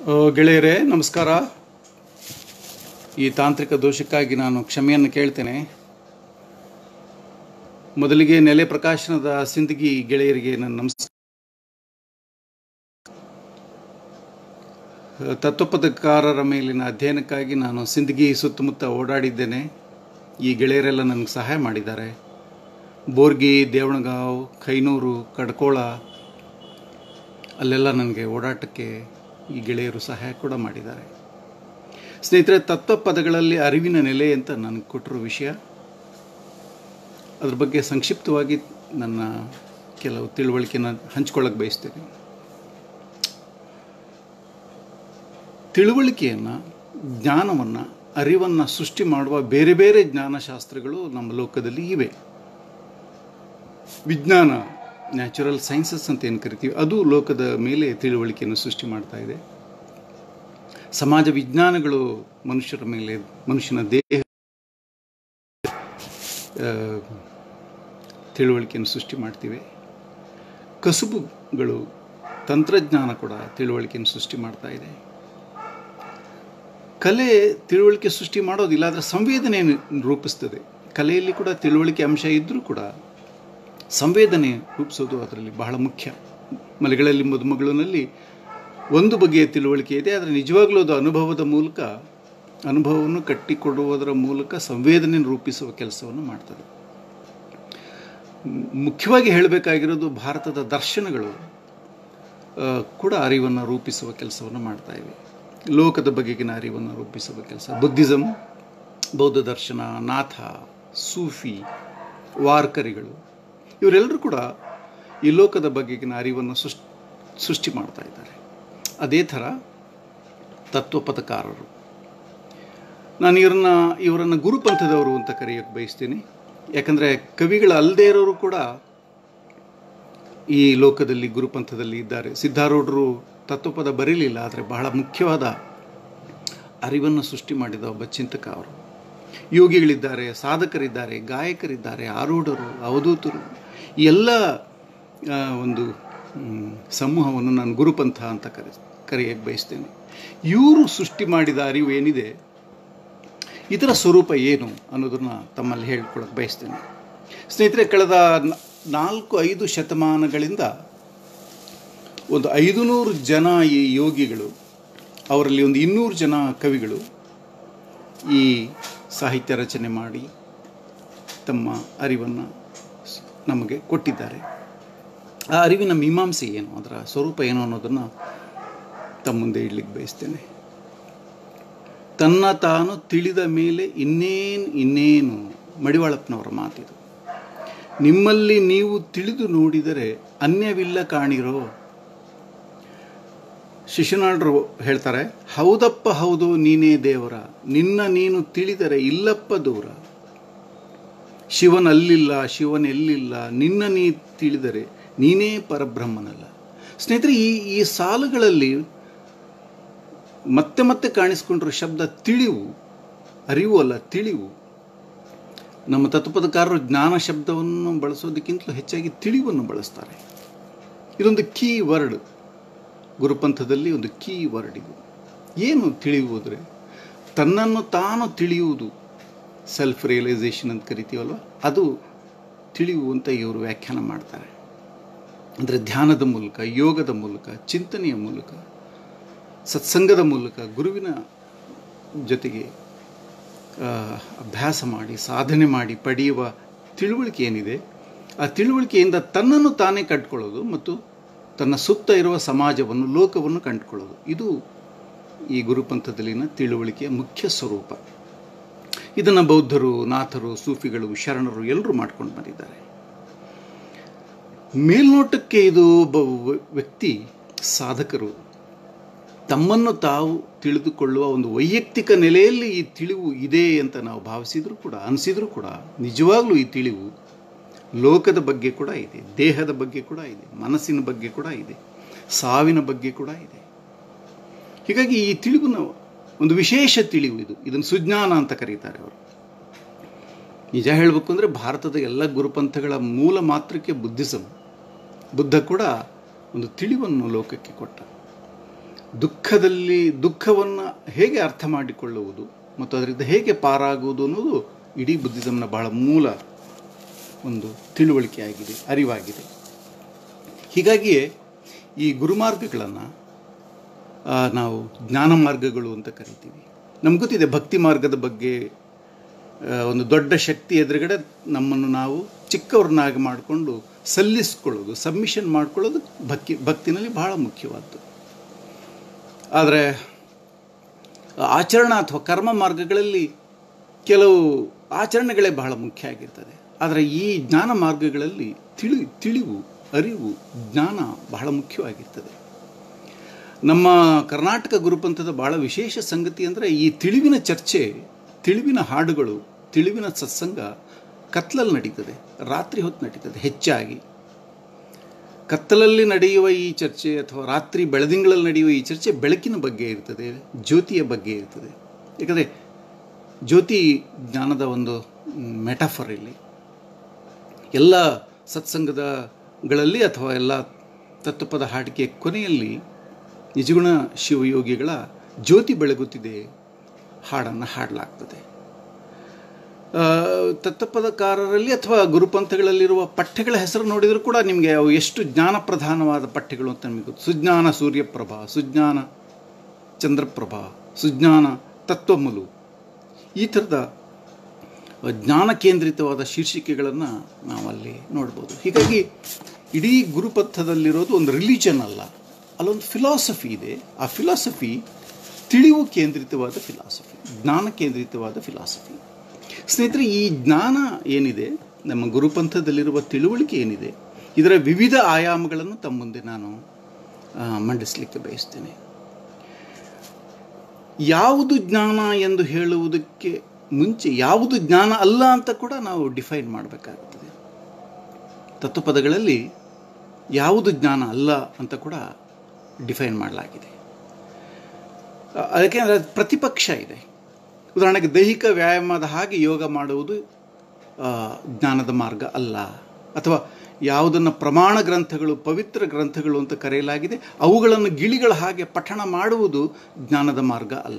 ಆ, ಗೆಳೆಯರೇ ನಮಸ್ಕಾರ ಈ ತಾಂತ್ರಿಕ ದೋಷಕ್ಕಾಗಿ ನಾನು ಕ್ಷಮೆಯನ್ನು ಕೇಳ್ತೇನೆ ಮೊದಲಿಗೆ ನೆಲೆ ಪ್ರಕಾಶನದ ಸಿಂದಗಿ ಗೆಳೆಯರಿಗೆ ನನ್ನ ನಮಸ್ಕಾರ ತತ್ವಪದಕಾರರ ಮೇಲಿನ ಅಧ್ಯಯನಕ್ಕಾಗಿ ನಾನು ಸಿಂದಗಿ ಸುತ್ತಮುತ್ತ ಓಡಾಡಿದ್ದೇನೆ ಈ ಗೆಳೆಯರೆಲ್ಲ ನನಗೆ ಸಹಾಯ ಮಾಡಿದ್ದಾರೆ ಬೋರ್ಗಿ ದೇವಣಗಾಂವ್ ಖೈನೂರು ಕಡ್ಕೋಳ ಅಲ್ಲೆಲ್ಲ ನನಗೆ ಓಡಾಟಕ್ಕೆ ಈ ಗೆಳೆಯರು ಸಹಾಯ ಕೂಡ ಮಾಡಿದ್ದಾರೆ ಸ್ನೇಹಿತರೆ ತತ್ವ ಪದಗಳಲ್ಲಿ ಅರಿವಿನ ನೆಲೆ ಅಂತ ನನಗೆ ಕೊಟ್ಟಿರೋ ವಿಷಯ ಅದ್ರ ಬಗ್ಗೆ ಸಂಕ್ಷಿಪ್ತವಾಗಿ ನನ್ನ ಕೆಲವು ತಿಳುವಳಿಕೆನ ಹಂಚ್ಕೊಳ್ಳೋಕೆ ಬಯಸ್ತೇನೆ ತಿಳುವಳಿಕೆಯನ್ನು ಜ್ಞಾನವನ್ನು ಅರಿವನ್ನು ಸೃಷ್ಟಿ ಮಾಡುವ ಬೇರೆ ಬೇರೆ ಜ್ಞಾನಶಾಸ್ತ್ರಗಳು ನಮ್ಮ ಲೋಕದಲ್ಲಿ ಇವೆ ವಿಜ್ಞಾನ ನ್ಯಾಚುರಲ್ ಸೈನ್ಸಸ್ ಅಂತ ಏನು ಕರಿತೀವಿ ಅದು ಲೋಕದ ಮೇಲೆ ತಿಳುವಳಿಕೆಯನ್ನು ಸೃಷ್ಟಿ ಮಾಡ್ತಾ ಇದೆ ಸಮಾಜ ವಿಜ್ಞಾನಗಳು ಮನುಷ್ಯರ ಮೇಲೆ ಮನುಷ್ಯನ ದೇಹ ಆ, ತಿಳುವಳಿಕೆಯನ್ನು ಸೃಷ್ಟಿ ಮಾಡ್ತಿವೆ ಕಸುಬುಗಳು ತಂತ್ರಜ್ಞಾನ ಕೂಡ ತಿಳುವಳಿಕೆಯನ್ನು ಸೃಷ್ಟಿ ಮಾಡ್ತಾ ಇದೆ ಕಲೆ ತಿಳುವಳಿಕೆ ಸೃಷ್ಟಿ ಮಾಡೋದಿಲ್ಲ ಆದರೆ ಸಂವೇದನೆಯನ್ನು ರೂಪಿಸ್ತದೆ ಕಲೆಯಲ್ಲಿ ಕೂಡ ತಿಳುವಳಿಕೆ ಅಂಶ ಇದ್ದರೂ ಕೂಡ ಸಂವೇದನೆ ರೂಪಿಸೋದು ಅದರಲ್ಲಿ ಬಹಳ ಮುಖ್ಯ ಮಲೆಗಳಲ್ಲಿ ಮದುಮಗಳಿನಲ್ಲಿ ಒಂದು ಬಗೆಯ ತಿಳುವಳಿಕೆ ಇದೆ ಆದರೆ ನಿಜವಾಗ್ಲೂ ಅದು ಅನುಭವದ ಮೂಲಕ ಅನುಭವವನ್ನು ಕಟ್ಟಿಕೊಡುವುದರ ಮೂಲಕ ಸಂವೇದನೆಯನ್ನು ರೂಪಿಸುವ ಕೆಲಸವನ್ನು ಮಾಡ್ತದೆ ಮ್- ಮುಖ್ಯವಾಗಿ ಹೇಳಬೇಕಾಗಿರೋದು ಭಾರತದ ದರ್ಶನಗಳು ಆ, ಕೂಡ ಅರಿವನ್ನು ರೂಪಿಸುವ ಕೆಲಸವನ್ನು ಮಾಡ್ತಾ ಇವೆ ಲೋಕದ ಬಗೆಗಿನ ಅರಿವನ್ನು ರೂಪಿಸುವ ಕೆಲಸ ಬುದ್ಧಿಸಮ್ ಬೌದ್ಧ ದರ್ಶನ ನಾಥ ಸೂಫಿ ವಾರ್ಕರಿಗಳು ಇವರೆಲ್ಲರೂ ಕೂಡ ಈ ಲೋಕದ ಬಗೆಗಿನ ಅರಿವನ್ನು ಸೃಷ್ಟಿ ಸೃಷ್ಟಿ ಮಾಡ್ತಾ ಇದ್ದಾರೆ ಅದೇ ಥರ ತತ್ವಪಥಕಾರರು ನಾನು ಇವರನ್ನ ಇವರನ್ನು ಗುರುಪಂಥದವರು ಅಂತ ಕರೆಯೋಕ್ಕೆ ಬಯಸ್ತೀನಿ ಯಾಕಂದರೆ ಕವಿಗಳ ಅಲ್ಲದೇ ಇರೋರು ಕೂಡ ಈ ಲೋಕದಲ್ಲಿ ಗುರುಪಂಥದಲ್ಲಿ ಇದ್ದಾರೆ ಸಿದ್ಧಾರೂಢರು ತತ್ವಪದ ಬರೀಲಿಲ್ಲ ಆದರೆ ಬಹಳ ಮುಖ್ಯವಾದ ಅರಿವನ್ನು ಸೃಷ್ಟಿ ಮಾಡಿದ ಒಬ್ಬ ಚಿಂತಕ ಅವರು ಯೋಗಿಗಳಿದ್ದಾರೆ ಸಾಧಕರಿದ್ದಾರೆ ಗಾಯಕರಿದ್ದಾರೆ ಆರೂಢರು ಅವಧೂತರು ಈ ಎಲ್ಲ ಆ, ಒಂದು ಮ್, ಸಮೂಹವನ್ನು ನಾನು ಗುರುಪಂಥ ಅಂತ ಕರೆ ಕರೆಯಕ್ಕೆ ಬಯಸ್ತೇನೆ ಇವರು ಸೃಷ್ಟಿ ಮಾಡಿದ ಅರಿವು ಏನಿದೆ ಇದರ ಸ್ವರೂಪ ಏನು ಅನ್ನೋದನ್ನು ತಮ್ಮಲ್ಲಿ ಹೇಳ್ಕೊಳಕ್ಕೆ ಬಯಸ್ತೇನೆ ಸ್ನೇಹಿತರೆ ಕಳೆದ ನ- ನಾಲ್ಕು ಐದು ಶತಮಾನಗಳಿಂದ ಒಂದು ಐದು ನೂರು ಜನ ಈ ಯೋಗಿಗಳು ಅವರಲ್ಲಿ ಒಂದು ಇನ್ನೂರು ಜನ ಕವಿಗಳು ಈ ಸಾಹಿತ್ಯ ರಚನೆ ಮಾಡಿ ತಮ್ಮ ಅರಿವನ್ನು ಸ್- ನಮಗೆ ಕೊಟ್ಟಿದ್ದಾರೆ ಆ ಅರಿವಿನ ಮೀಮಾಂಸೆ ಏನು ಅದರ ಸ್ವರೂಪ ಏನು ಅನ್ನೋದನ್ನು ತಮ್ಮ ಮುಂದೆ ಇಡ್ಲಿಕ್ಕೆ ಬಯಸ್ತೇನೆ ತನ್ನ ತಾನು ತಿಳಿದ ಮೇಲೆ ಇನ್ನೇನು ಇನ್ನೇನು ಮಡಿವಾಳಪ್ಪನವರ ಮಾತಿದು ನಿಮ್ಮಲ್ಲಿ ನೀವು ತಿಳಿದು ನೋಡಿದರೆ ಅನ್ಯವಿಲ್ಲ ಕಾಣಿರೋ ಶಿಶುನಾಳರು ಹೇಳ್ತಾರೆ ಹೌದಪ್ಪ ಹೌದು ನೀನೇ ದೇವರ ನಿನ್ನ ನೀನು ತಿಳಿದರೆ ಇಲ್ಲಪ್ಪ ದೂರ ಶಿವನಲ್ಲಿಲ್ಲ ಶಿವನೆಲ್ಲಿಲ್ಲ ನಿನ್ನ ನೀ ತಿಳಿದರೆ ನೀನೇ ಪರಬ್ರಹ್ಮನಲ್ಲ ಸ್ನೇಹಿತರೆ ಈ ಈ ಸಾಲುಗಳಲ್ಲಿ ಮತ್ತೆ ಮತ್ತೆ ಕಾಣಿಸ್ಕೊಂಡಿರೋ ಶಬ್ದ ತಿಳಿವು ಅರಿವು ಅಲ್ಲ ತಿಳಿವು ನಮ್ಮ ತತ್ವಪದಕಾರರು ಜ್ಞಾನ ಶಬ್ದವನ್ನು ಬಳಸೋದಕ್ಕಿಂತಲೂ ಹೆಚ್ಚಾಗಿ ತಿಳಿವನ್ನು ಬಳಸ್ತಾರೆ ಇದೊಂದು ಕೀ ವರ್ಡ್ ಗುರುಪಂಥದಲ್ಲಿ ಒಂದು ಕೀ ವರ್ಡ್ ಇದು ಏನು ತಿಳಿಯುವುದ್ರೆ ತನ್ನನ್ನು ತಾನು ತಿಳಿಯುವುದು ಸೆಲ್ಫ್ ರಿಯಲೈಸೇಷನ್ ಅಂತ ಕರಿತೀವಲ್ವ ಅದು ತಿಳಿವು ಅಂತ ಇವರು ವ್ಯಾಖ್ಯಾನ ಮಾಡ್ತಾರೆ ಅಂದರೆ ಧ್ಯಾನದ ಮೂಲಕ ಯೋಗದ ಮೂಲಕ ಚಿಂತನೆಯ ಮೂಲಕ ಸತ್ಸಂಗದ ಮೂಲಕ ಗುರುವಿನ ಜೊತೆಗೆ ಆ, ಅಭ್ಯಾಸ ಮಾಡಿ ಸಾಧನೆ ಮಾಡಿ ಪಡೆಯುವ ತಿಳುವಳಿಕೆ ಏನಿದೆ ಆ ತಿಳುವಳಿಕೆಯಿಂದ ತನ್ನನ್ನು ತಾನೇ ಕಂಡುಕೊಳ್ಳೋದು ಮತ್ತು ತನ್ನ ಸುತ್ತ ಇರುವ ಸಮಾಜವನ್ನು ಲೋಕವನ್ನು ಕಂಡುಕೊಳ್ಳೋದು ಇದು ಈ ಗುರುಪಂಥದಲ್ಲಿನ ತಿಳುವಳಿಕೆಯ ಮುಖ್ಯ ಸ್ವರೂಪ ಇದನ್ನು ಬೌದ್ಧರು ನಾಥರು ಸೂಫಿಗಳು ಶರಣರು ಎಲ್ಲರೂ ಮಾಡ್ಕೊಂಡು ಬಂದಿದ್ದಾರೆ ಮೇಲ್ನೋಟಕ್ಕೆ ಇದು ಒಬ್ಬ ವ್ಯ- ವ್ಯಕ್ತಿ ಸಾಧಕರು ತಮ್ಮನ್ನು ತಾವು ತಿಳಿದುಕೊಳ್ಳುವ ಒಂದು ವೈಯಕ್ತಿಕ ನೆಲೆಯಲ್ಲಿ ಈ ತಿಳಿವು ಇದೆ ಅಂತ ನಾವು ಭಾವಿಸಿದರೂ ಕೂಡ ಅನಿಸಿದರೂ ಕೂಡ ನಿಜವಾಗ್ಲೂ ಈ ತಿಳಿವು ಲೋಕದ ಬಗ್ಗೆ ಕೂಡ ಇದೆ ದೇಹದ ಬಗ್ಗೆ ಕೂಡ ಇದೆ ಮನಸ್ಸಿನ ಬಗ್ಗೆ ಕೂಡ ಇದೆ ಸಾವಿನ ಬಗ್ಗೆ ಕೂಡ ಇದೆ ಹೀಗಾಗಿ ಈ ತಿಳಿವಿನ ಒಂದು ವಿಶೇಷ ತಿಳಿವು ಇದು ಇದನ್ನು ಸುಜ್ಞಾನ ಅಂತ ಕರೀತಾರೆ ಅವರು ನಿಜ ಹೇಳಬೇಕು ಅಂದರೆ ಭಾರತದ ಎಲ್ಲ ಗುರುಪಂಥಗಳ ಮೂಲ ಮಾತ್ರಕ್ಕೆ ಬುದ್ಧಿಸಮ್ ಬುದ್ಧ ಕೂಡ ಒಂದು ತಿಳಿವನ್ನು ಲೋಕಕ್ಕೆ ಕೊಟ್ಟ ದುಃಖದಲ್ಲಿ ದುಃಖವನ್ನು ಹೇಗೆ ಅರ್ಥ ಮಾಡಿಕೊಳ್ಳುವುದು ಮತ್ತು ಅದರಿಂದ ಹೇಗೆ ಪಾರಾಗುವುದು ಅನ್ನೋದು ಇಡೀ ಬುದ್ಧಿಸಮ್ನ ಬಹಳ ಮೂಲ ಒಂದು ತಿಳುವಳಿಕೆಯಾಗಿದೆ ಅರಿವಾಗಿದೆ ಹೀಗಾಗಿಯೇ ಈ ಗುರುಮಾರ್ಗಗಳನ್ನು ನಾವು ಜ್ಞಾನ ಮಾರ್ಗಗಳು ಅಂತ ಕರಿತೀವಿ ನಮ್ಗೆ ಗೊತ್ತಿದೆ ಭಕ್ತಿ ಮಾರ್ಗದ ಬಗ್ಗೆ ಆ, ಒಂದು ದೊಡ್ಡ ಶಕ್ತಿ ಎದುರುಗಡೆ ನಮ್ಮನ್ನು ನಾವು ಚಿಕ್ಕವ್ರನ್ನಾಗಿ ಮಾಡಿಕೊಂಡು ಸಲ್ಲಿಸ್ಕೊಳ್ಳೋದು ಸಬ್ಮಿಷನ್ ಮಾಡ್ಕೊಳ್ಳೋದು ಭಕ್ತಿ ಭಕ್ತಿನಲ್ಲಿ ಬಹಳ ಮುಖ್ಯವಾದ್ದು ಆದರೆ ಆಚರಣಾ ಅಥವಾ ಕರ್ಮ ಮಾರ್ಗಗಳಲ್ಲಿ ಕೆಲವು ಆಚರಣೆಗಳೇ ಬಹಳ ಮುಖ್ಯ ಆಗಿರ್ತದೆ ಆದರೆ ಈ ಜ್ಞಾನ ಮಾರ್ಗಗಳಲ್ಲಿ ತಿಳಿ ತಿಳಿವು ಅರಿವು ಜ್ಞಾನ ಬಹಳ ಮುಖ್ಯವಾಗಿರ್ತದೆ ನಮ್ಮ ಕರ್ನಾಟಕ ಗುರುಪಂಥದ ಬಹಳ ವಿಶೇಷ ಸಂಗತಿ ಅಂದರೆ ಈ ತಿಳಿವಿನ ಚರ್ಚೆ ತಿಳಿವಿನ ಹಾಡುಗಳು ತಿಳಿವಿನ ಸತ್ಸಂಗ ಕತ್ಲಲ್ಲಿ ನಡೀತದೆ ರಾತ್ರಿ ಹೊತ್ತು ನಡೀತದೆ ಹೆಚ್ಚಾಗಿ ಕತ್ತಲಲ್ಲಿ ನಡೆಯುವ ಈ ಚರ್ಚೆ ಅಥವಾ ರಾತ್ರಿ ಬೆಳದಿಂಗಳಲ್ಲಿ ನಡೆಯುವ ಈ ಚರ್ಚೆ ಬೆಳಕಿನ ಬಗ್ಗೆ ಇರ್ತದೆ ಜ್ಯೋತಿಯ ಬಗ್ಗೆ ಇರ್ತದೆ ಯಾಕಂದರೆ ಜ್ಯೋತಿ ಜ್ಞಾನದ ಒಂದು ಮೆಟಾಫರ್ ಇಲ್ಲಿ ಎಲ್ಲ ಸತ್ಸಂಗದಗಳಲ್ಲಿ ಅಥವಾ ಎಲ್ಲ ತತ್ವಪದ ಹಾಡಿಕೆ ಕೊನೆಯಲ್ಲಿ ನಿಜಗುಣ ಶಿವಯೋಗಿಗಳ ಜ್ಯೋತಿ ಬೆಳಗುತ್ತಿದೆ ಹಾಡನ್ನು ಹಾಡಲಾಗ್ತದೆ ಆ, ತತ್ವಪದಕಾರರಲ್ಲಿ ಅಥವಾ ಗುರುಪಂಥಗಳಲ್ಲಿರುವ ಪಠ್ಯಗಳ ಹೆಸರು ನೋಡಿದರೂ ಕೂಡ ನಿಮಗೆ ಅವು ಎಷ್ಟು ಜ್ಞಾನಪ್ರಧಾನವಾದ ಪಠ್ಯಗಳು ಅಂತ ನಿಮಗೆ ಗೊತ್ತು ಸುಜ್ಞಾನ ಸೂರ್ಯಪ್ರಭಾ ಸುಜ್ಞಾನ ಚಂದ್ರಪ್ರಭಾ ಸುಜ್ಞಾನ ತತ್ವಮುಲು ಈ ಥರದ ಜ್ಞಾನ ಕೇಂದ್ರಿತವಾದ ಶೀರ್ಷಿಕೆಗಳನ್ನು ನಾವಲ್ಲಿ ನೋಡ್ಬೋದು ಹೀಗಾಗಿ ಇಡೀ ಗುರುಪಥದಲ್ಲಿರೋದು ಒಂದು ರಿಲಿಜನ್ ಅಲ್ಲ ಅಲ್ಲೊಂದು ಫಿಲಾಸಫಿ ಇದೆ ಆ ಫಿಲಾಸಫಿ ತಿಳಿವು ಕೇಂದ್ರಿತವಾದ ಫಿಲಾಸಫಿ ಜ್ಞಾನ ಕೇಂದ್ರಿತವಾದ ಫಿಲಾಸಫಿ ಸ್ನೇಹಿತರೆ ಈ ಜ್ಞಾನ ಏನಿದೆ ನಮ್ಮ ಗುರುಪಂಥದಲ್ಲಿರುವ ತಿಳುವಳಿಕೆ ಏನಿದೆ ಇದರ ವಿವಿಧ ಆಯಾಮಗಳನ್ನು ತಮ್ಮ ಮುಂದೆ ನಾನು ಆ, ಮಂಡಿಸಲಿಕ್ಕೆ ಬಯಸ್ತೇನೆ ಯಾವುದು ಜ್ಞಾನ ಎಂದು ಹೇಳುವುದಕ್ಕೆ ಮುಂಚೆ ಯಾವುದು ಜ್ಞಾನ ಅಲ್ಲ ಅಂತ ಕೂಡ ನಾವು ಡಿಫೈನ್ ಮಾಡಬೇಕಾಗುತ್ತದೆ ತತ್ವಪದಗಳಲ್ಲಿ ಯಾವುದು ಜ್ಞಾನ ಅಲ್ಲ ಅಂತ ಕೂಡ ಡಿಫೈನ್ ಮಾಡಲಾಗಿದೆ ಅ- ಅದಕ್ಕೆ ಅದರ ಪ್ರತಿಪಕ್ಷ ಇದೆ ಉದಾಹರಣೆಗೆ ದೈಹಿಕ ವ್ಯಾಯಾಮದ ಹಾಗೆ ಯೋಗ ಮಾಡುವುದು ಆ, ಜ್ಞಾನದ ಮಾರ್ಗ ಅಲ್ಲ ಅಥವಾ ಯಾವುದನ್ನು ಪ್ರಮಾಣ ಗ್ರಂಥಗಳು ಪವಿತ್ರ ಗ್ರಂಥಗಳು ಅಂತ ಕರೆಯಲಾಗಿದೆ ಅವುಗಳನ್ನು ಗಿಳಿಗಳ ಹಾಗೆ ಪಠಣ ಮಾಡುವುದು ಜ್ಞಾನದ ಮಾರ್ಗ ಅಲ್ಲ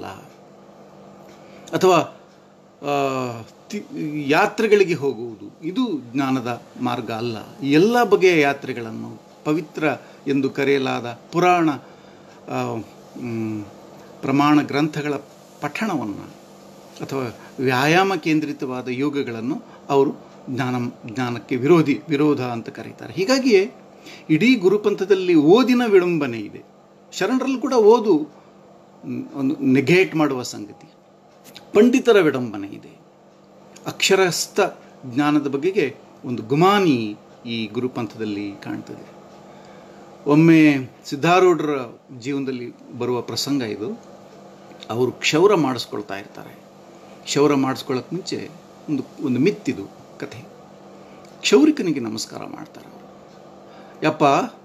ಅಥವಾ ಆ, ತಿ- ಯಾತ್ರೆಗಳಿಗೆ ಹೋಗುವುದು ಇದು ಜ್ಞಾನದ ಮಾರ್ಗ ಅಲ್ಲ ಎಲ್ಲ ಬಗೆಯ ಯಾತ್ರೆಗಳನ್ನು ಪವಿತ್ರ ಎಂದು ಕರೆಯಲಾದ ಪುರಾಣ ಆ, ಮ್, ಪ್ರಮಾಣ ಗ್ರಂಥಗಳ ಪಠಣವನ್ನು ಅಥವಾ ವ್ಯಾಯಾಮ ಕೇಂದ್ರಿತವಾದ ಯೋಗಗಳನ್ನು ಅವರು ಜ್ಞಾನ ಜ್ಞಾನಕ್ಕೆ ವಿರೋಧಿ ವಿರೋಧ ಅಂತ ಕರೀತಾರೆ ಹೀಗಾಗಿಯೇ ಇಡೀ ಗುರುಪಂಥದಲ್ಲಿ ಓದಿನ ವಿಡಂಬನೆ ಇದೆ ಶರಣರಲ್ಲಿ ಕೂಡ ಓದು ಮ್, ಒಂದು ನೆಗೇಟ್ ಮಾಡುವ ಸಂಗತಿ ಪಂಡಿತರ ವಿಡಂಬನೆ ಇದೆ ಅಕ್ಷರಸ್ಥ ಜ್ಞಾನದ ಬಗೆಗೆ ಒಂದು ಗುಮಾನಿ ಈ ಗುರುಪಂಥದಲ್ಲಿ ಕಾಣ್ತದೆ ಒಮ್ಮೆ ಸಿದ್ಧಾರೂಢರ ಜೀವನದಲ್ಲಿ ಬರುವ ಪ್ರಸಂಗ ಇದು ಅವರು ಕ್ಷೌರ ಮಾಡಿಸ್ಕೊಳ್ತಾ ಇರ್ತಾರೆ ಕ್ಷೌರ ಮಾಡಿಸ್ಕೊಳ್ಳೋಕೆ ಮುಂಚೆ ಒಂದು ಒಂದು ಮಿತ್ತಿದು ಕಥೆ ಕ್ಷೌರಿಕನಿಗೆ ನಮಸ್ಕಾರ ಮಾಡ್ತಾರೆ ಅವರು ಯಪ್ಪ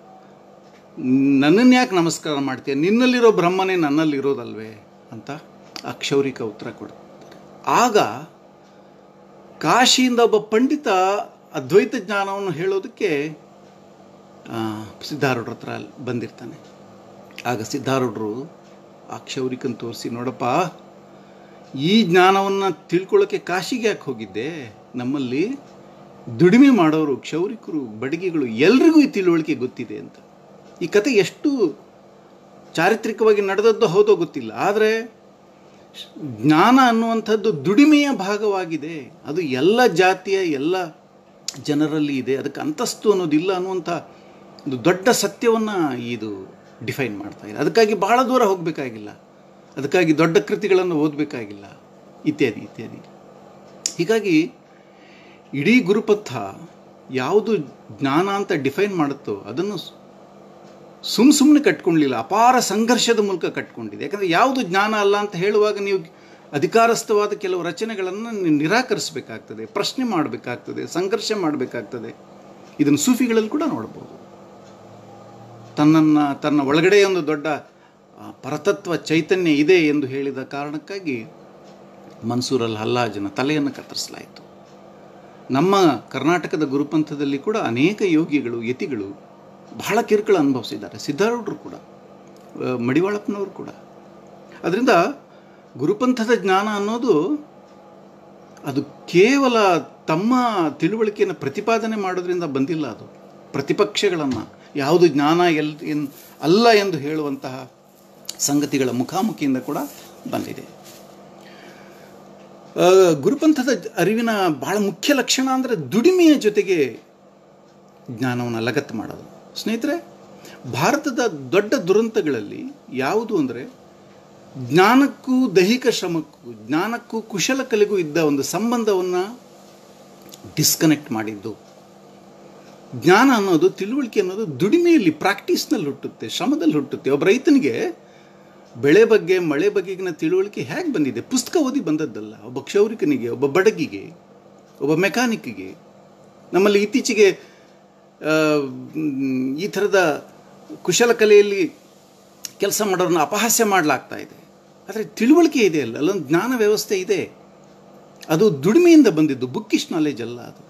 ನನ್ನನ್ನು ಯಾಕೆ ನಮಸ್ಕಾರ ಮಾಡ್ತೀಯ ನಿನ್ನಲ್ಲಿರೋ ಬ್ರಹ್ಮನೇ ನನ್ನಲ್ಲಿ ಇರೋದಲ್ವೇ ಅಂತ ಆ ಕ್ಷೌರಿಕ ಉತ್ತರ ಕೊಡ್ತಾರೆ ಆಗ ಕಾಶಿಯಿಂದ ಒಬ್ಬ ಪಂಡಿತ ಅದ್ವೈತ ಜ್ಞಾನವನ್ನು ಹೇಳೋದಕ್ಕೆ ಆ, ಸಿದ್ಧಾರೂಢರ ಹತ್ರ ಬಂದಿರ್ತಾನೆ ಆಗ ಸಿದ್ಧಾರೂಢರು ಆ ಕ್ಷೌರಿಕನ್ ತೋರಿಸಿ ನೋಡಪ್ಪ ಈ ಜ್ಞಾನವನ್ನು ತಿಳ್ಕೊಳ್ಳೋಕ್ಕೆ ಕಾಶಿಗೆ ಯಾಕೆ ಹೋಗಿದ್ದೆ ನಮ್ಮಲ್ಲಿ ದುಡಿಮೆ ಮಾಡೋರು ಕ್ಷೌರಿಕರು ಬಡಗಿಗಳು ಎಲ್ರಿಗೂ ಈ ತಿಳುವಳಿಕೆ ಗೊತ್ತಿದೆ ಅಂತ ಈ ಕತೆ ಎಷ್ಟು ಚಾರಿತ್ರಿಕವಾಗಿ ನಡೆದದ್ದು ಹೌದೋ ಗೊತ್ತಿಲ್ಲ ಆದರೆ ಜ್ಞಾನ ಅನ್ನುವಂಥದ್ದು ದುಡಿಮೆಯ ಭಾಗವಾಗಿದೆ ಅದು ಎಲ್ಲ ಜಾತಿಯ ಎಲ್ಲ ಜನರಲ್ಲಿ ಇದೆ ಅದಕ್ಕೆ ಅಂತಸ್ತು ಅನ್ನೋದಿಲ್ಲ ಅನ್ನುವಂಥ ಒಂದು ದೊಡ್ಡ ಸತ್ಯವನ್ನು ಇದು ಡಿಫೈನ್ ಮಾಡ್ತಾ ಇದೆ ಅದಕ್ಕಾಗಿ ಬಹಳ ದೂರ ಹೋಗಬೇಕಾಗಿಲ್ಲ ಅದಕ್ಕಾಗಿ ದೊಡ್ಡ ಕೃತಿಗಳನ್ನು ಓದಬೇಕಾಗಿಲ್ಲ ಇತ್ಯಾದಿ ಇತ್ಯಾದಿ ಹೀಗಾಗಿ ಇಡೀ ಗುರುಪಥ ಯಾವುದು ಜ್ಞಾನ ಅಂತ ಡಿಫೈನ್ ಮಾಡುತ್ತೋ ಅದನ್ನು ಸುಮ್ ಸುಮ್ಮನೆ ಕಟ್ಕೊಳ್ಳಿಲ್ಲ ಅಪಾರ ಸಂಘರ್ಷದ ಮೂಲಕ ಕಟ್ಕೊಂಡಿದೆ ಯಾಕಂದರೆ ಯಾವುದು ಜ್ಞಾನ ಅಲ್ಲ ಅಂತ ಹೇಳುವಾಗ ನೀವು ಅಧಿಕಾರಸ್ಥವಾದ ಕೆಲವು ರಚನೆಗಳನ್ನು ನೀವು ನಿರಾಕರಿಸಬೇಕಾಗ್ತದೆ ಪ್ರಶ್ನೆ ಮಾಡಬೇಕಾಗ್ತದೆ ಸಂಘರ್ಷ ಮಾಡಬೇಕಾಗ್ತದೆ ಇದನ್ನು ಸೂಫಿಗಳಲ್ಲಿ ಕೂಡ ನೋಡ್ಬೋದು ತನ್ನನ್ನು ತನ್ನ ಒಳಗಡೆ ಒಂದು ದೊಡ್ಡ ಆ, ಪರತತ್ವ ಚೈತನ್ಯ ಇದೆ ಎಂದು ಹೇಳಿದ ಕಾರಣಕ್ಕಾಗಿ ಮನ್ಸೂರಲ್ಲಿ ಹಲ್ಲಾಜನ ತಲೆಯನ್ನು ಕತ್ತರಿಸಲಾಯಿತು ನಮ್ಮ ಕರ್ನಾಟಕದ ಗುರುಪಂಥದಲ್ಲಿ ಕೂಡ ಅನೇಕ ಯೋಗಿಗಳು ಯತಿಗಳು ಬಹಳ ಕಿರುಕುಳ ಅನುಭವಿಸಿದ್ದಾರೆ ಸಿದ್ಧಾರೂಢರು ಕೂಡ ಆ, ಮಡಿವಾಳಪ್ಪನವರು ಕೂಡ ಅದರಿಂದ ಗುರುಪಂಥದ ಜ್ಞಾನ ಅನ್ನೋದು ಅದು ಕೇವಲ ತಮ್ಮ ತಿಳುವಳಿಕೆಯನ್ನು ಪ್ರತಿಪಾದನೆ ಮಾಡೋದ್ರಿಂದ ಬಂದಿಲ್ಲ ಅದು ಪ್ರತಿಪಕ್ಷಗಳನ್ನು ಯಾವುದು ಜ್ಞಾನ ಎಲ್ ಎನ್ ಅಲ್ಲ ಎಂದು ಹೇಳುವಂತಹ ಸಂಗತಿಗಳ ಮುಖಾಮುಖಿಯಿಂದ ಕೂಡ ಬಂದಿದೆ ಆ, ಗುರುಪಂಥದ ಅರಿವಿನ ಬಹಳ ಮುಖ್ಯ ಲಕ್ಷಣ ಅಂದರೆ ದುಡಿಮೆಯ ಜೊತೆಗೆ ಜ್ಞಾನವನ್ನು ಲಗತ್ತು ಮಾಡೋದು ಸ್ನೇಹಿತರೆ ಭಾರತದ ದೊಡ್ಡ ದುರಂತಗಳಲ್ಲಿ ಯಾವುದು ಅಂದರೆ ಜ್ಞಾನಕ್ಕೂ ದೈಹಿಕ ಶ್ರಮಕ್ಕೂ ಜ್ಞಾನಕ್ಕೂ ಕುಶಲ ಕಲೆಗೂ ಇದ್ದ ಒಂದು ಸಂಬಂಧವನ್ನು ಡಿಸ್ಕನೆಕ್ಟ್ ಮಾಡಿದ್ದು ಜ್ಞಾನ ಅನ್ನೋದು ತಿಳುವಳಿಕೆ ಅನ್ನೋದು ದುಡಿಮೆಯಲ್ಲಿ ಪ್ರಾಕ್ಟೀಸ್ನಲ್ಲಿ ಹುಟ್ಟುತ್ತೆ ಶ್ರಮದಲ್ಲಿ ಹುಟ್ಟುತ್ತೆ ಒಬ್ಬ ರೈತನಿಗೆ ಬೆಳೆ ಬಗ್ಗೆ ಮಳೆ ಬಗೆಗಿನ ತಿಳುವಳಿಕೆ ಹೇಗೆ ಬಂದಿದೆ ಪುಸ್ತಕ ಓದಿ ಬಂದದ್ದಲ್ಲ ಒಬ್ಬ ಕ್ಷೌರಿಕನಿಗೆ ಒಬ್ಬ ಬಡಗಿಗೆ ಒಬ್ಬ ಮೆಕ್ಯಾನಿಕ್ಕಿಗೆ ನಮ್ಮಲ್ಲಿ ಇತ್ತೀಚೆಗೆ ಆ, ಮ್, ಈ ಥರದ ಕುಶಲಕಲೆಯಲ್ಲಿ ಕೆಲಸ ಮಾಡೋರನ್ನ ಅಪಹಾಸ್ಯ ಮಾಡಲಾಗ್ತಾ ಇದೆ ಆದರೆ ತಿಳುವಳಿಕೆ ಇದೆ ಅಲ್ಲ ಅಲ್ಲೊಂದು ಜ್ಞಾನ ವ್ಯವಸ್ಥೆ ಇದೆ ಅದು ದುಡಿಮೆಯಿಂದ ಬಂದಿದ್ದು ಬುಕ್ಕಿಶ್ ನಾಲೆಜ್ ಅಲ್ಲ ಅದು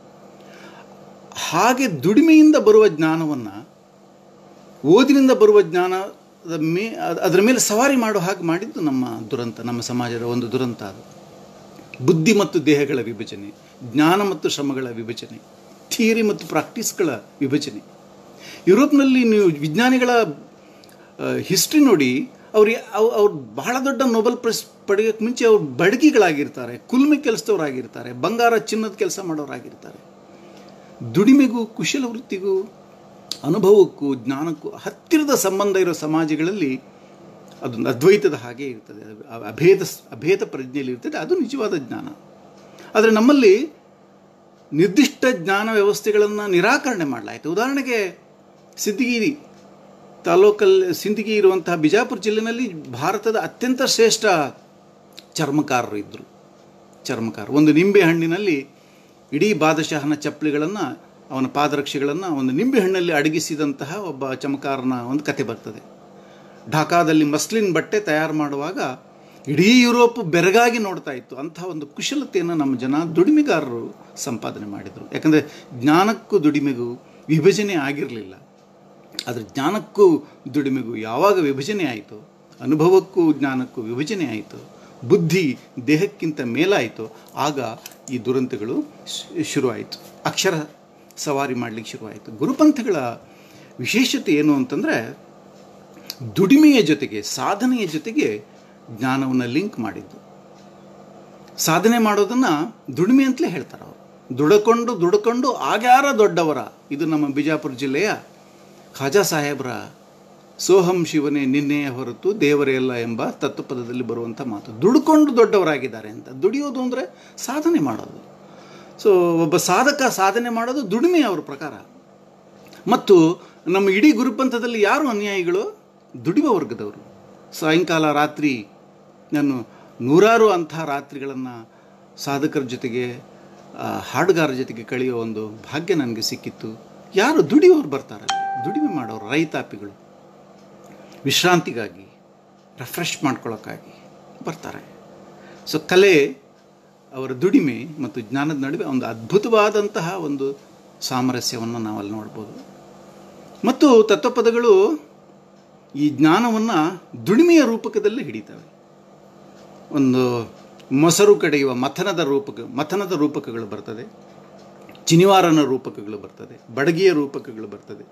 ಹಾಗೆ ದುಡಿಮೆಯಿಂದ ಬರುವ ಜ್ಞಾನವನ್ನು ಓದಿನಿಂದ ಬರುವ ಜ್ಞಾನದ ಮೇ ಅದ್- ಅದರ ಮೇಲೆ ಸವಾರಿ ಮಾಡೋ ಹಾಗೆ ಮಾಡಿದ್ದು ನಮ್ಮ ದುರಂತ ನಮ್ಮ ಸಮಾಜದ ಒಂದು ದುರಂತ ಅದು ಬುದ್ಧಿ ಮತ್ತು ದೇಹಗಳ ವಿಭಜನೆ ಜ್ಞಾನ ಮತ್ತು ಶ್ರಮಗಳ ವಿಭಜನೆ ಥಿಯರಿ ಮತ್ತು ಪ್ರಾಕ್ಟೀಸ್ಗಳ ವಿಭಜನೆ ಯುರೋಪ್ನಲ್ಲಿ ನೀವು ವಿಜ್ಞಾನಿಗಳ ಹಿಸ್ಟ್ರಿ ನೋಡಿ ಅವ್ರು ಅವ್- ಅವ್ರು ಬಹಳ ದೊಡ್ಡ ನೊಬೆಲ್ ಪ್ರೈಸ್ ಪಡೆಯೋಕ್ಕೆ ಮುಂಚೆ ಅವ್ರು ಬಡಗಿಗಳಾಗಿರ್ತಾರೆ ಕುಲ್ಮೆ ಕೆಲಸದವರಾಗಿರ್ತಾರೆ ಬಂಗಾರ ಚಿನ್ನದ ಕೆಲಸ ಮಾಡೋರಾಗಿರ್ತಾರೆ ದುಡಿಮೆಗೂ ಕುಶಲ ವೃತ್ತಿಗೂ ಅನುಭವಕ್ಕೂ ಜ್ಞಾನಕ್ಕೂ ಹತ್ತಿರದ ಸಂಬಂಧ ಇರೋ ಸಮಾಜಗಳಲ್ಲಿ ಅದೊಂದು ಅದ್ವೈತದ ಹಾಗೆ ಇರ್ತದೆ ಅದು ಅ- ಅಭೇದ ಅಭೇದ ಪ್ರಜ್ಞೆಯಲ್ಲಿ ಇರ್ತದೆ ಅದು ನಿಜವಾದ ಜ್ಞಾನ ಆದರೆ ನಮ್ಮಲ್ಲಿ ನಿರ್ದಿಷ್ಟ ಜ್ಞಾನ ವ್ಯವಸ್ಥೆಗಳನ್ನು ನಿರಾಕರಣೆ ಮಾಡಲಾಯಿತು ಉದಾಹರಣೆಗೆ ಸಿದ್ದಿಗಿರಿ ತಾಲೂಕಲ್ಲಿ ಸಿಂದಗಿ ಇರುವಂತಹ ಬಿಜಾಪುರ ಜಿಲ್ಲೆಯಲ್ಲಿ ಭಾರತದ ಅತ್ಯಂತ ಶ್ರೇಷ್ಠ ಚರ್ಮಕಾರರು ಇದ್ದರು ಚರ್ಮಕಾರ ಒಂದು ನಿಂಬೆ ಹಣ್ಣಿನಲ್ಲಿ ಇಡೀ ಬಾದಶಾಹನ ಚಪ್ಪಲಿಗಳನ್ನು ಅವನ ಪಾದರಕ್ಷೆಗಳನ್ನು ಒಂದು ನಿಂಬೆ ಹಣ್ಣಲ್ಲಿ ಅಡಗಿಸಿದಂತಹ ಒಬ್ಬ ಚಮಕಾರನ ಒಂದು ಕತೆ ಬರ್ತದೆ ಢಾಕಾದಲ್ಲಿ ಮಸ್ಲಿನ್ ಬಟ್ಟೆ ತಯಾರು ಮಾಡುವಾಗ ಇಡೀ ಯುರೋಪ್ ಬೆರಗಾಗಿ ನೋಡ್ತಾ ಇತ್ತು ಅಂತಹ ಒಂದು ಕುಶಲತೆಯನ್ನು ನಮ್ಮ ಜನ ದುಡಿಮೆಗಾರರು ಸಂಪಾದನೆ ಮಾಡಿದರು ಯಾಕಂದರೆ ಜ್ಞಾನಕ್ಕೂ ದುಡಿಮೆಗೂ ವಿಭಜನೆ ಆಗಿರಲಿಲ್ಲ ಆದರೆ ಜ್ಞಾನಕ್ಕೂ ದುಡಿಮೆಗೂ ಯಾವಾಗ ವಿಭಜನೆ ಆಯಿತು ಅನುಭವಕ್ಕೂ ಜ್ಞಾನಕ್ಕೂ ವಿಭಜನೆ ಆಯಿತು ಬುದ್ಧಿ ದೇಹಕ್ಕಿಂತ ಮೇಲಾಯಿತು ಆಗ ಈ ದುರಂತಗಳು ಶು- ಶುರುವಾಯಿತು ಅಕ್ಷರ ಸವಾರಿ ಮಾಡಲಿಕ್ಕೆ ಶುರುವಾಯಿತು ಗುರುಪಂಥಗಳ ವಿಶೇಷತೆ ಏನು ಅಂತಂದರೆ ದುಡಿಮೆಯ ಜೊತೆಗೆ ಸಾಧನೆಯ ಜೊತೆಗೆ ಜ್ಞಾನವನ್ನು ಲಿಂಕ್ ಮಾಡಿದ್ದು ಸಾಧನೆ ಮಾಡೋದನ್ನು ದುಡಿಮೆ ಅಂತಲೇ ಹೇಳ್ತಾರೆ ಅವರು ದುಡಕೊಂಡು ದುಡ್ಕೊಂಡು ಆಗ್ಯಾರ ದೊಡ್ಡವರ ಇದು ನಮ್ಮ ಬಿಜಾಪುರ ಜಿಲ್ಲೆಯ ಖಾಜಾ ಸಾಹೇಬ್ರ ಸೋಹಂ ಶಿವನೇ ನಿನ್ನೆಯ ಹೊರತು ದೇವರೇ ಅಲ್ಲ ಎಂಬ ತತ್ವಪದದಲ್ಲಿ ಬರುವಂಥ ಮಾತು ದುಡ್ಕೊಂಡು ದೊಡ್ಡವರಾಗಿದ್ದಾರೆ ಅಂತ ದುಡಿಯೋದು ಅಂದರೆ ಸಾಧನೆ ಮಾಡೋದು ಸೊ ಒಬ್ಬ ಸಾಧಕ ಸಾಧನೆ ಮಾಡೋದು ದುಡಿಮೆ ಅವ್ರ ಪ್ರಕಾರ ಮತ್ತು ನಮ್ಮ ಇಡೀ ಗುರುಪಂಥದಲ್ಲಿ ಯಾರು ಅನ್ಯಾಯಿಗಳು ದುಡಿಮ ವರ್ಗದವರು ಸಾಯಂಕಾಲ ರಾತ್ರಿ ನಾನು ನೂರಾರು ಅಂಥ ರಾತ್ರಿಗಳನ್ನು ಸಾಧಕರ ಜೊತೆಗೆ ಆ, ಹಾಡುಗಾರರ ಜೊತೆಗೆ ಕಳೆಯೋ ಒಂದು ಭಾಗ್ಯ ನನಗೆ ಸಿಕ್ಕಿತ್ತು ಯಾರು ದುಡಿಯೋರು ಬರ್ತಾರೆ ದುಡಿಮೆ ಮಾಡೋರು ರೈತಾಪಿಗಳು ವಿಶ್ರಾಂತಿಗಾಗಿ ರಿಫ್ರೆಶ್ ಮಾಡ್ಕೊಳ್ಳೋಕ್ಕಾಗಿ ಬರ್ತಾರೆ ಸೊ ಕಲೆ ಅವರ ದುಡಿಮೆ ಮತ್ತು ಜ್ಞಾನದ ನಡುವೆ ಒಂದು ಅದ್ಭುತವಾದಂತಹ ಒಂದು ಸಾಮರಸ್ಯವನ್ನು ನಾವಲ್ಲಿ ನೋಡ್ಬೋದು ಮತ್ತು ತತ್ವಪದಗಳು ಈ ಜ್ಞಾನವನ್ನು ದುಡಿಮೆಯ ರೂಪಕದಲ್ಲಿ ಹಿಡಿತವೆ ಒಂದು ಮೊಸರು ಕಡೆಯುವ ಮಥನದ ರೂಪಕ ಮಥನದ ರೂಪಕಗಳು ಬರ್ತದೆ ಚಿನಿವಾರನ ರೂಪಕಗಳು ಬರ್ತದೆ ಬಡಗಿಯ ರೂಪಕಗಳು ಬರ್ತದೆ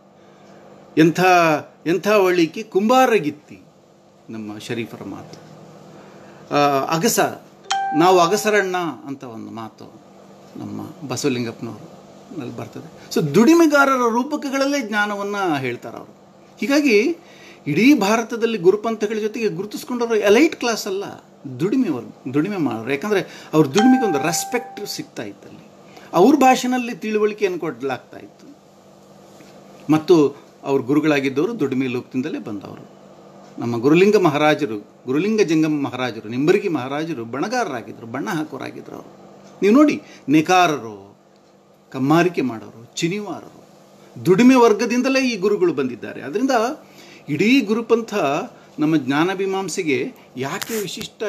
ಎಂಥ ಎಂಥ ಒಳಿಕೆ ಕುಂಬಾರಗಿತ್ತಿ ನಮ್ಮ ಶರೀಫರ ಮಾತು ಆ, ಅಗಸ ನಾವು ಅಗಸರಣ್ಣ ಅಂತ ಒಂದು ಮಾತು ನಮ್ಮ ಬಸವಲಿಂಗಪ್ಪನವರು ನಲ್ಲಿ ಬರ್ತದೆ ಸೊ ದುಡಿಮೆಗಾರರ ರೂಪಕಗಳಲ್ಲೇ ಜ್ಞಾನವನ್ನು ಹೇಳ್ತಾರೆ ಅವರು ಹೀಗಾಗಿ ಇಡೀ ಭಾರತದಲ್ಲಿ ಗುರುಪಂಥಗಳ ಜೊತೆಗೆ ಗುರುತಿಸ್ಕೊಂಡವರು ಎಲೈಟ್ ಕ್ಲಾಸ್ ಅಲ್ಲ ದುಡಿಮೆ ವರ್ಗ ದುಡಿಮೆ ಮಾಡೋರು ಯಾಕಂದರೆ ಅವ್ರ ದುಡಿಮೆಗೆ ಒಂದು ರೆಸ್ಪೆಕ್ಟ್ ಸಿಗ್ತಾ ಇತ್ತಲ್ಲಿ ಅವ್ರ ಭಾಷೆನಲ್ಲಿ ತಿಳುವಳಿಕೆಯನ್ನು ಕೊಡಲಾಗ್ತಾ ಇತ್ತು ಮತ್ತು ಅವ್ರ ಗುರುಗಳಾಗಿದ್ದವರು ದುಡಿಮೆ ಲೋಕದಿಂದಲೇ ಬಂದವರು ನಮ್ಮ ಗುರುಲಿಂಗ ಮಹಾರಾಜರು ಗುರುಲಿಂಗ ಜಂಗಮ ಮಹಾರಾಜರು ನಿಂಬರ್ಗಿ ಮಹಾರಾಜರು ಬಣಗಾರರಾಗಿದ್ದರು ಬಣ್ಣ ಹಾಕೋರಾಗಿದ್ದರು ಅವರು ನೀವು ನೋಡಿ ನೇಕಾರರು ಕಮ್ಮಾರಿಕೆ ಮಾಡೋರು ಚಿನಿವಾರರು ದುಡಿಮೆ ವರ್ಗದಿಂದಲೇ ಈ ಗುರುಗಳು ಬಂದಿದ್ದಾರೆ ಅದರಿಂದ ಇಡೀ ಗುರುಪಂಥ ನಮ್ಮ ಜ್ಞಾನಮೀಮಾಂಸೆಗೆ ಯಾಕೆ ವಿಶಿಷ್ಟ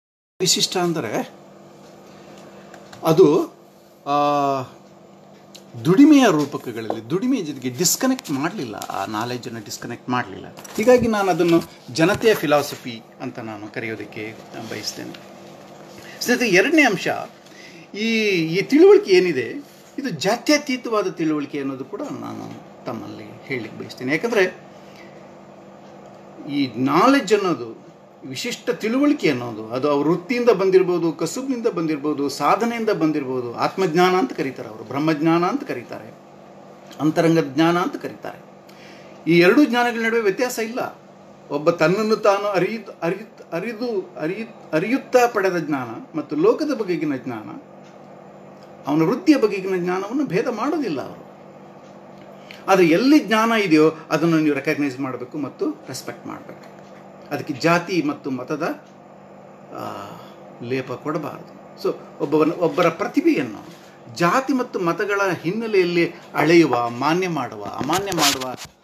ವಿಶಿಷ್ಟ ಅಂದರೆ ಅದು ಆ, ದುಡಿಮೆಯ ರೂಪಕಗಳಲ್ಲಿ ದುಡಿಮೆಯ ಜೊತೆಗೆ ಡಿಸ್ಕನೆಕ್ಟ್ ಮಾಡಲಿಲ್ಲ ಆ ನಾಲೆಜನ್ನು ಡಿಸ್ಕನೆಕ್ಟ್ ಮಾಡಲಿಲ್ಲ ಹೀಗಾಗಿ ನಾನು ಅದನ್ನು ಜನತೆಯ ಫಿಲಾಸಫಿ ಅಂತ ನಾನು ಕರೆಯೋದಕ್ಕೆ ಬಯಸ್ತೇನೆ ಸ್ನೇಹಿತರೆ ಎರಡನೇ ಅಂಶ ಈ ಈ ತಿಳುವಳಿಕೆ ಏನಿದೆ ಇದು ಜಾತ್ಯತೀತವಾದ ತಿಳುವಳಿಕೆ ಅನ್ನೋದು ಕೂಡ ನಾನು ತಮ್ಮಲ್ಲಿ ಹೇಳಲಿಕ್ಕೆ ಬಯಸ್ತೇನೆ ಯಾಕಂದರೆ ಈ ನಾಲೆಜ್ ಅನ್ನೋದು ವಿಶಿಷ್ಟ ತಿಳುವಳಿಕೆ ಅನ್ನೋದು ಅದು ಅವ್ರ ವೃತ್ತಿಯಿಂದ ಬಂದಿರ್ಬೋದು ಕಸುಬಿನಿಂದ ಬಂದಿರ್ಬೋದು ಸಾಧನೆಯಿಂದ ಬಂದಿರ್ಬೋದು ಆತ್ಮಜ್ಞಾನ ಅಂತ ಕರೀತಾರೆ ಅವರು ಬ್ರಹ್ಮಜ್ಞಾನ ಅಂತ ಕರೀತಾರೆ ಅಂತರಂಗ ಜ್ಞಾನ ಅಂತ ಕರೀತಾರೆ ಈ ಎರಡೂ ಜ್ಞಾನಗಳ ನಡುವೆ ವ್ಯತ್ಯಾಸ ಇಲ್ಲ ಒಬ್ಬ ತನ್ನನ್ನು ತಾನು ಅರಿಯುತ್ತ ಅರಿಯುತ್ತ ಅರಿದು ಅರಿಯು ಅರಿಯುತ್ತಾ ಪಡೆದ ಜ್ಞಾನ ಮತ್ತು ಲೋಕದ ಬಗೆಗಿನ ಜ್ಞಾನ ಅವನ ವೃತ್ತಿಯ ಬಗೆಗಿನ ಜ್ಞಾನವನ್ನು ಭೇದ ಮಾಡೋದಿಲ್ಲ ಅವರು ಆದರೆ ಎಲ್ಲಿ ಜ್ಞಾನ ಇದೆಯೋ ಅದನ್ನು ನೀವು ರೆಕಗ್ನೈಸ್ ಮಾಡಬೇಕು ಮತ್ತು ರೆಸ್ಪೆಕ್ಟ್ ಮಾಡಬೇಕು ಅದಕ್ಕೆ ಜಾತಿ ಮತ್ತು ಮತದ ಆ, ಲೇಪ ಕೊಡಬಾರದು ಸೊ ಒಬ್ಬವನ ಒಬ್ಬರ ಪ್ರತಿಭೆಯನ್ನು ಜಾತಿ ಮತ್ತು ಮತಗಳ ಹಿನ್ನೆಲೆಯಲ್ಲಿ ಅಳೆಯುವ ಮಾನ್ಯ ಮಾಡುವ ಅಮಾನ್ಯ ಮಾಡುವ